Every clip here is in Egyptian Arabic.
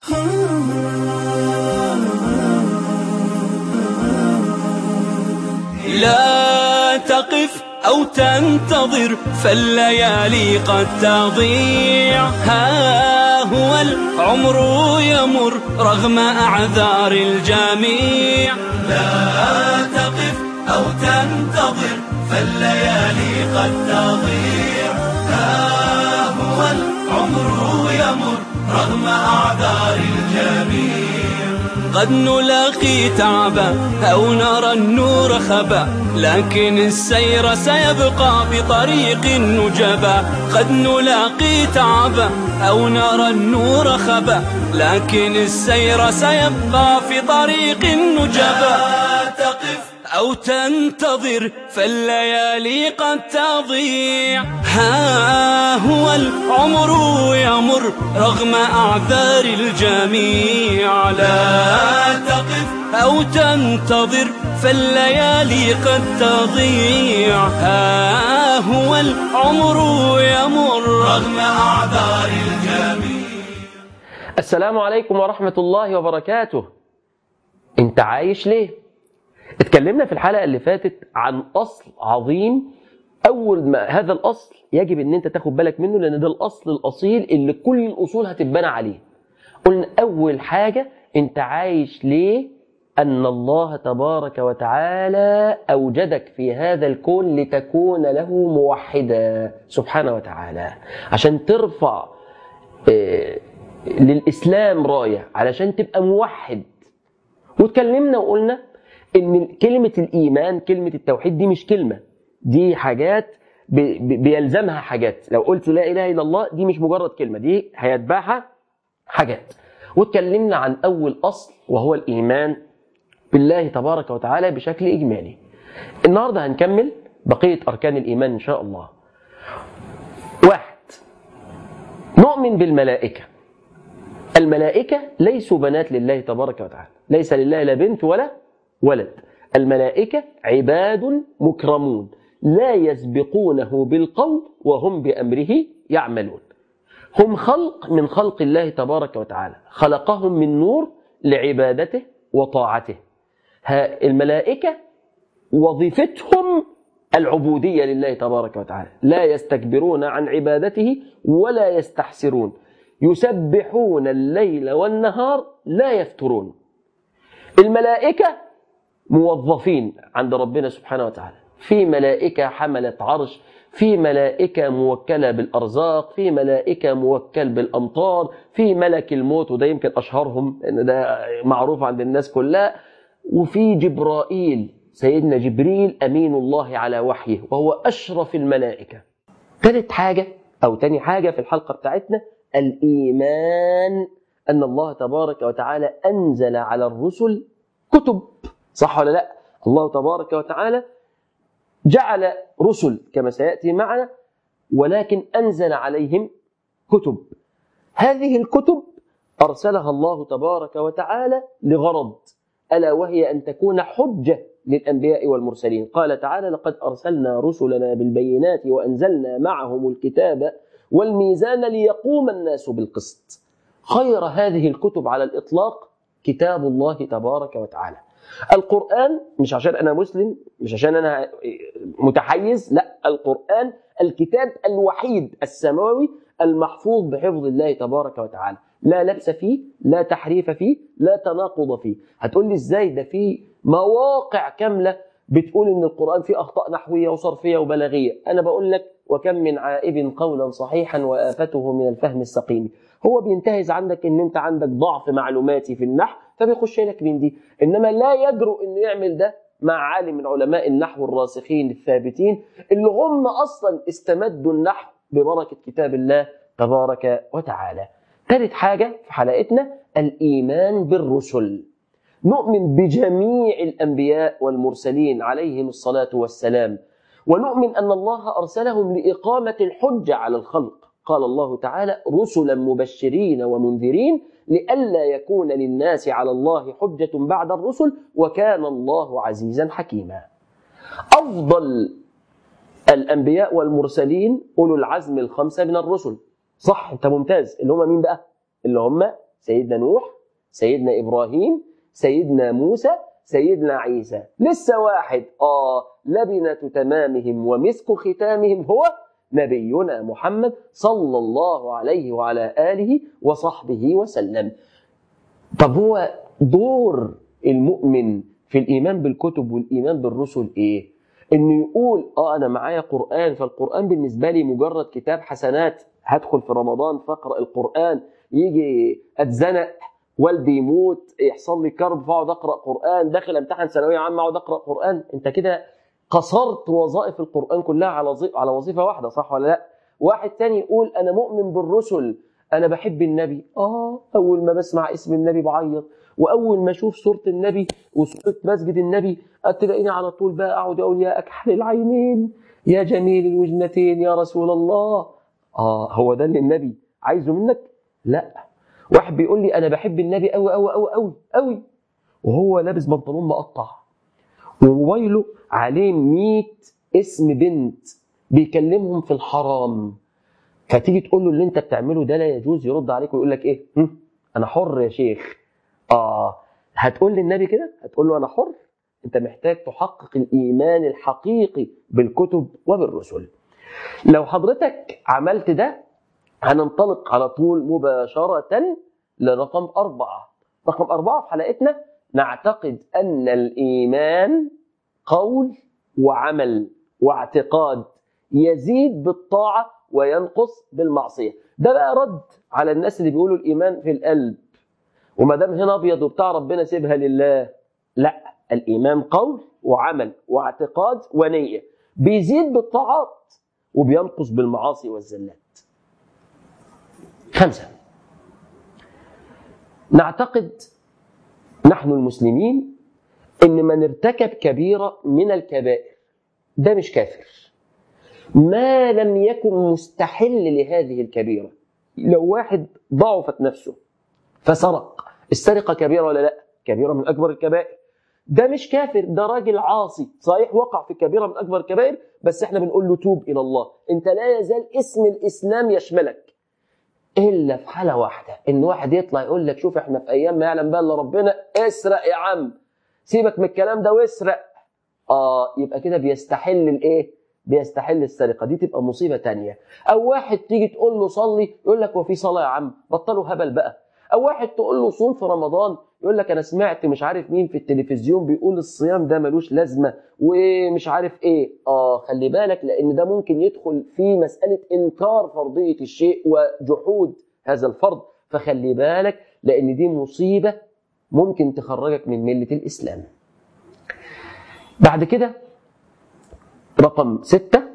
لا تقف أو تنتظر فالليالي قد تضيع ها هو العمر يمر رغم أعذار الجميع لا تقف أو تنتظر فالليالي قد تضيع ها هو العمر يمر رغم أعذار الجميع قد نلاقي تعبا أو نرى النور خبا لكن السير سيبقى بطريق نجبا قد نلاقي تعبا أو نرى النور خبا لكن السير سيبقى في طريق نجبا لا تقف أو تنتظر فالليالي قد تضيع ها هو العمر يمر رغم أعذار الجميع لا تقف أو تنتظر فالليالي قد تضيع ها هو العمر يمر رغم أعذار الجميع السلام عليكم ورحمة الله وبركاته انت عايش ليه؟ اتكلمنا في الحلقة اللي فاتت عن أصل عظيم أول ما هذا الأصل يجب أن أنت تاخد بالك منه لأن ده الأصل الأصيل اللي كل الأصول هتتبنى عليه قلنا أول حاجة أنت عايش ليه أن الله تبارك وتعالى أوجدك في هذا الكون لتكون له موحدا سبحانه وتعالى عشان ترفع آه، للإسلام راية علشان تبقى موحد واتكلمنا وقلنا ان كلمه الايمان كلمه التوحيد دي مش كلمه دي حاجات بي- بي- بيلزمها حاجات لو قلت لا اله الا الله دي مش مجرد كلمه دي هيتبعها حاجات واتكلمنا عن اول اصل وهو الايمان بالله تبارك وتعالى بشكل اجمالي النهارده هنكمل بقيه اركان الايمان ان شاء الله واحد نؤمن بالملائكه الملائكة ليسوا بنات لله تبارك وتعالى ليس لله لا بنت ولا ولد الملائكة عباد مكرمون لا يسبقونه بالقول وهم بأمره يعملون هم خلق من خلق الله تبارك وتعالى خلقهم من نور لعبادته وطاعته ها الملائكة وظيفتهم العبودية لله تبارك وتعالى لا يستكبرون عن عبادته ولا يستحسرون يسبحون الليل والنهار لا يفترون الملائكة موظفين عند ربنا سبحانه وتعالى في ملائكة حملت عرش في ملائكة موكلة بالأرزاق في ملائكة موكل بالأمطار في ملك الموت وده يمكن أشهرهم لأن ده معروف عند الناس كلها وفي جبرائيل سيدنا جبريل أمين الله على وحيه وهو أشرف الملائكة ثالث حاجة أو تاني حاجة في الحلقة بتاعتنا الإيمان أن الله تبارك وتعالى أنزل على الرسل كتب صح ولا لا الله تبارك وتعالى جعل رسل كما سيأتي معنا ولكن أنزل عليهم كتب هذه الكتب أرسلها الله تبارك وتعالى لغرض ألا وهي أن تكون حجة للأنبياء والمرسلين قال تعالى لقد أرسلنا رسلنا بالبينات وأنزلنا معهم الكتاب والميزان ليقوم الناس بالقسط خير هذه الكتب على الإطلاق كتاب الله تبارك وتعالى القرآن مش عشان أنا مسلم مش عشان أنا متحيز لا القرآن الكتاب الوحيد السماوي المحفوظ بحفظ الله تبارك وتعالى لا لبس فيه لا تحريف فيه لا تناقض فيه هتقول لي ازاي ده فيه مواقع كاملة بتقول ان القرآن فيه اخطاء نحوية وصرفية وبلاغية انا بقول لك وكم من عائب قولا صحيحا وآفته من الفهم السقيم هو بينتهز عندك ان انت عندك ضعف معلوماتي في النحو فبيخش لك من دي انما لا يجرؤ انه يعمل ده مع عالم من علماء النحو الراسخين الثابتين اللي هم اصلا استمدوا النحو ببركه كتاب الله تبارك وتعالى. ثالث حاجه في حلقتنا الايمان بالرسل. نؤمن بجميع الانبياء والمرسلين عليهم الصلاه والسلام ونؤمن ان الله ارسلهم لاقامه الحجه على الخلق. قال الله تعالى: رسلا مبشرين ومنذرين لئلا يكون للناس على الله حجة بعد الرسل وكان الله عزيزا حكيما. أفضل الأنبياء والمرسلين أولو العزم الخمسة من الرسل. صح أنت ممتاز اللي هم مين بقى؟ اللي هم سيدنا نوح سيدنا إبراهيم سيدنا موسى سيدنا عيسى لسه واحد آه لبنة تمامهم ومسك ختامهم هو نبينا محمد صلى الله عليه وعلى آله وصحبه وسلم طب هو دور المؤمن في الإيمان بالكتب والإيمان بالرسل إيه؟ إنه يقول آه أنا معايا قرآن فالقرآن بالنسبة لي مجرد كتاب حسنات هدخل في رمضان فاقرأ القرآن يجي أتزنق والدي يموت يحصل لي كرب فاقعد اقرا قران داخل امتحن ثانويه عامه اقعد اقرا قران انت كده قصرت وظائف القران كلها على على وظيفه واحده صح ولا لا واحد تاني يقول انا مؤمن بالرسل انا بحب النبي اه اول ما بسمع اسم النبي بعيط واول ما اشوف صوره النبي وصوره مسجد النبي تلاقيني على طول بقى اقعد اقول يا اكحل العينين يا جميل الوجنتين يا رسول الله اه هو ده اللي النبي عايزه منك لا واحد بيقول لي انا بحب النبي قوي قوي قوي قوي قوي وهو لابس بنطلون مقطع وموبايله عليه 100 اسم بنت بيكلمهم في الحرام فتيجي تقول له اللي انت بتعمله ده لا يجوز يرد عليك ويقول لك ايه هم؟ انا حر يا شيخ اه هتقول للنبي كده هتقول له انا حر انت محتاج تحقق الايمان الحقيقي بالكتب وبالرسل لو حضرتك عملت ده هننطلق على طول مباشرة لرقم أربعة رقم أربعة في حلقتنا نعتقد أن الإيمان قول وعمل واعتقاد يزيد بالطاعة وينقص بالمعصية ده بقى رد على الناس اللي بيقولوا الإيمان في القلب وما دام هنا أبيض وبتاع ربنا سيبها لله لا الإيمان قول وعمل واعتقاد ونية بيزيد بالطاعات وبينقص بالمعاصي والزلات خمسة نعتقد نحن المسلمين ان من ارتكب كبيرة من الكبائر ده مش كافر ما لم يكن مستحل لهذه الكبيرة لو واحد ضعفت نفسه فسرق السرقة كبيرة ولا لا كبيرة من أكبر الكبائر ده مش كافر ده راجل عاصي صحيح وقع في كبيرة من أكبر الكبائر بس احنا بنقول له توب إلى الله انت لا يزال اسم الإسلام يشملك الا في حاله واحده ان واحد يطلع يقول لك شوف احنا في ايام ما يعلم بها الا ربنا اسرق يا عم سيبك من الكلام ده واسرق اه يبقى كده بيستحل الايه بيستحل السرقه دي تبقى مصيبه تانية او واحد تيجي تقول له صلي يقول لك وفي صلاه يا عم بطلوا هبل بقى او واحد تقول له صوم في رمضان يقول لك انا سمعت مش عارف مين في التلفزيون بيقول الصيام ده ملوش لازمه ومش عارف ايه اه خلي بالك لان ده ممكن يدخل في مساله انكار فرضيه الشيء وجحود هذا الفرض فخلي بالك لان دي مصيبه ممكن تخرجك من مله الاسلام بعد كده رقم ستة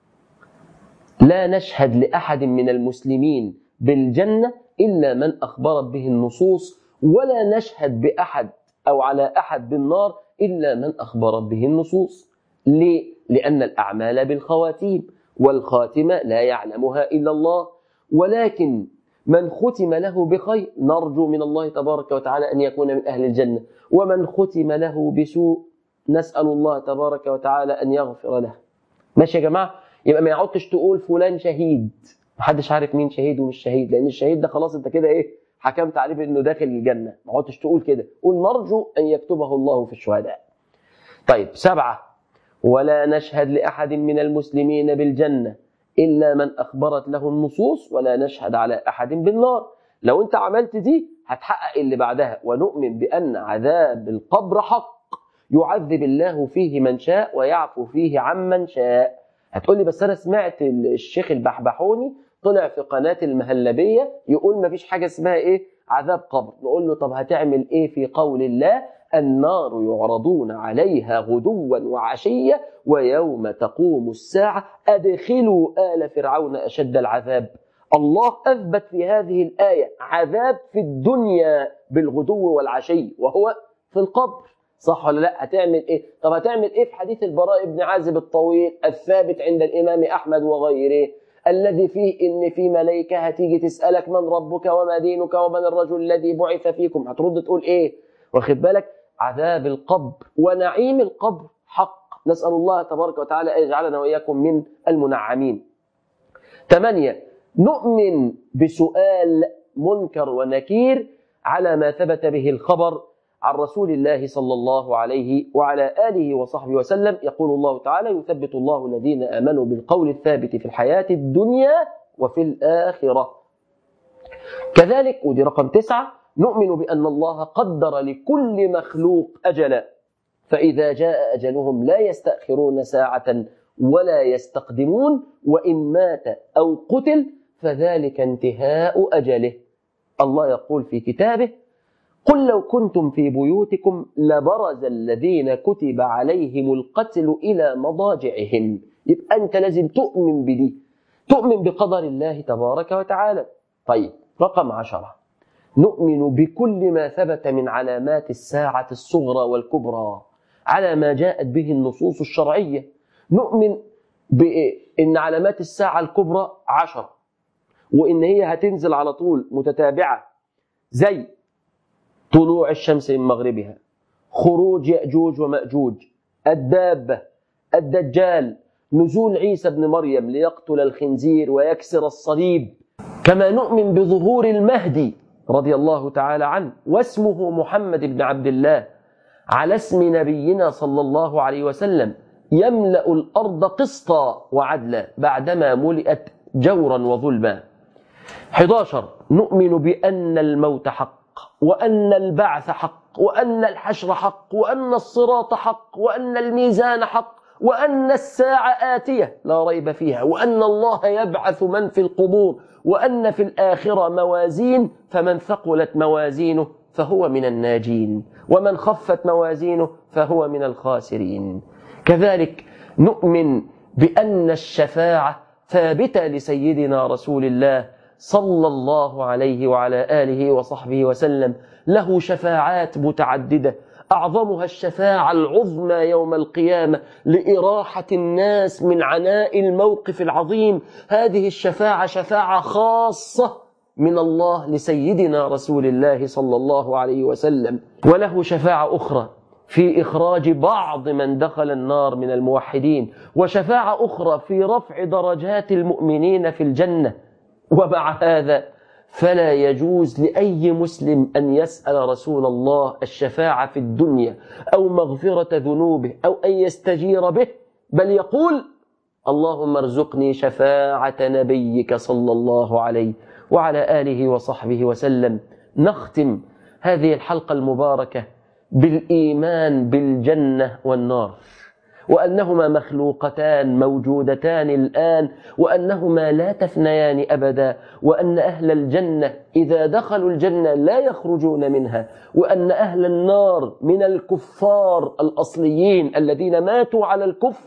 لا نشهد لأحد من المسلمين بالجنة إلا من أخبرت به النصوص ولا نشهد بأحد أو على أحد بالنار إلا من أخبرت به النصوص ليه؟ لأن الأعمال بالخواتيم والخاتمة لا يعلمها إلا الله ولكن من ختم له بخير نرجو من الله تبارك وتعالى أن يكون من أهل الجنة ومن ختم له بسوء نسأل الله تبارك وتعالى أن يغفر له ماشي يا جماعة يبقى ما يقعدش تقول فلان شهيد محدش عارف مين شهيد ومش شهيد لأن الشهيد ده خلاص أنت كده إيه حكمت عليه بأنه داخل الجنة ما عدتش تقول كده قول نرجو أن يكتبه الله في الشهداء طيب سبعة ولا نشهد لأحد من المسلمين بالجنة إلا من أخبرت له النصوص ولا نشهد على أحد بالنار لو أنت عملت دي هتحقق اللي بعدها ونؤمن بأن عذاب القبر حق يعذب الله فيه من شاء ويعفو فيه عمن شاء هتقول لي بس أنا سمعت الشيخ البحبحوني طلع في قناة المهلبية يقول ما فيش حاجة اسمها إيه عذاب قبر نقول له طب هتعمل إيه في قول الله النار يعرضون عليها غدوا وعشية ويوم تقوم الساعة أدخلوا آل فرعون أشد العذاب الله أثبت في هذه الآية عذاب في الدنيا بالغدو والعشي وهو في القبر صح ولا لا هتعمل ايه طب هتعمل ايه في حديث البراء بن عازب الطويل الثابت عند الامام احمد وغيره الذي فيه ان في ملائكه هتيجي تسالك من ربك وما دينك ومن الرجل الذي بعث فيكم هترد تقول ايه واخد بالك عذاب القبر ونعيم القبر حق نسال الله تبارك وتعالى ان يجعلنا واياكم من المنعمين ثمانيه نؤمن بسؤال منكر ونكير على ما ثبت به الخبر عن رسول الله صلى الله عليه وعلى آله وصحبه وسلم يقول الله تعالى يثبت الله الذين آمنوا بالقول الثابت في الحياة الدنيا وفي الآخرة كذلك ودي رقم تسعة نؤمن بأن الله قدر لكل مخلوق أجلا فإذا جاء أجلهم لا يستأخرون ساعة ولا يستقدمون وإن مات أو قتل فذلك انتهاء أجله الله يقول في كتابه قل لو كنتم في بيوتكم لبرز الذين كتب عليهم القتل إلى مضاجعهم يبقى أنت لازم تؤمن بدي تؤمن بقدر الله تبارك وتعالى طيب رقم عشرة نؤمن بكل ما ثبت من علامات الساعة الصغرى والكبرى على ما جاءت به النصوص الشرعية نؤمن بأن علامات الساعة الكبرى عشرة وإن هي هتنزل على طول متتابعة زي طلوع الشمس من مغربها خروج يأجوج ومأجوج الدابة الدجال نزول عيسى بن مريم ليقتل الخنزير ويكسر الصليب كما نؤمن بظهور المهدي رضي الله تعالى عنه واسمه محمد بن عبد الله على اسم نبينا صلى الله عليه وسلم يملأ الأرض قسطا وعدلا بعدما ملئت جورا وظلما 11 نؤمن بأن الموت حق وأن البعث حق وأن الحشر حق وأن الصراط حق وأن الميزان حق وأن الساعة آتية لا ريب فيها وأن الله يبعث من في القبور وأن في الآخرة موازين فمن ثقلت موازينه فهو من الناجين ومن خفت موازينه فهو من الخاسرين كذلك نؤمن بأن الشفاعة ثابتة لسيدنا رسول الله صلى الله عليه وعلى آله وصحبه وسلم له شفاعات متعددة أعظمها الشفاعة العظمى يوم القيامة لإراحة الناس من عناء الموقف العظيم هذه الشفاعة شفاعة خاصة من الله لسيدنا رسول الله صلى الله عليه وسلم وله شفاعة أخرى في إخراج بعض من دخل النار من الموحدين وشفاعة أخرى في رفع درجات المؤمنين في الجنة ومع هذا فلا يجوز لأي مسلم أن يسأل رسول الله الشفاعة في الدنيا أو مغفرة ذنوبه أو أن يستجير به بل يقول اللهم ارزقني شفاعة نبيك صلى الله عليه وعلى آله وصحبه وسلم نختم هذه الحلقة المباركة بالإيمان بالجنة والنار وأنهما مخلوقتان موجودتان الآن وأنهما لا تفنيان أبدا وأن أهل الجنة إذا دخلوا الجنة لا يخرجون منها وأن أهل النار من الكفار الأصليين الذين ماتوا على الكفر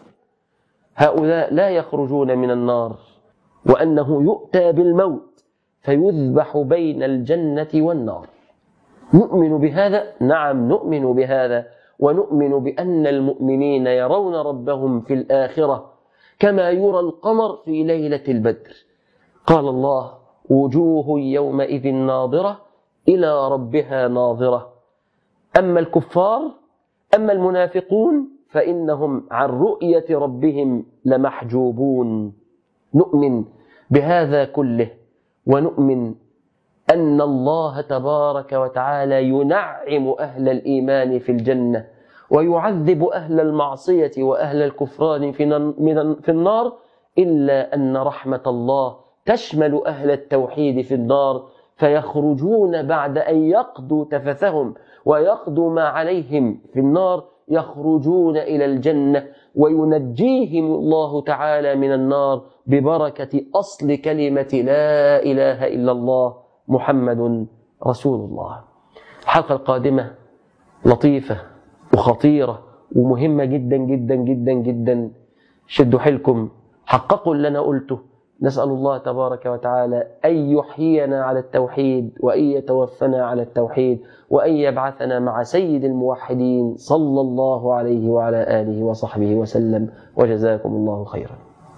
هؤلاء لا يخرجون من النار وأنه يؤتى بالموت فيذبح بين الجنة والنار نؤمن بهذا نعم نؤمن بهذا ونؤمن بأن المؤمنين يرون ربهم في الآخرة كما يرى القمر في ليلة البدر قال الله وجوه يومئذ ناظرة إلى ربها ناظرة أما الكفار أما المنافقون فإنهم عن رؤية ربهم لمحجوبون نؤمن بهذا كله ونؤمن أن الله تبارك وتعالى ينعم أهل الإيمان في الجنة ويعذب أهل المعصية وأهل الكفران في النار إلا أن رحمة الله تشمل أهل التوحيد في النار فيخرجون بعد أن يقضوا تفثهم ويقضوا ما عليهم في النار يخرجون إلى الجنة وينجيهم الله تعالى من النار ببركة أصل كلمة لا إله إلا الله محمد رسول الله الحلقة القادمة لطيفة وخطيرة ومهمة جدا جدا جدا جدا شدوا حيلكم حققوا اللي أنا قلته نسأل الله تبارك وتعالى أن يحيينا على التوحيد وأن يتوفنا على التوحيد وأن يبعثنا مع سيد الموحدين صلى الله عليه وعلى آله وصحبه وسلم وجزاكم الله خيرا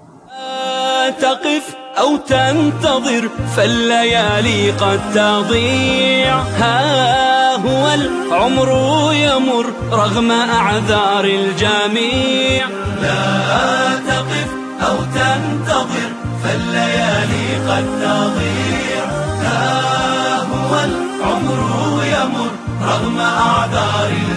تقف أو تنتظر فالليالي قد تضيع ها هو العمر يمر رغم أعذار الجميع لا تقف أو تنتظر فالليالي قد تضيع ها هو العمر يمر رغم أعذار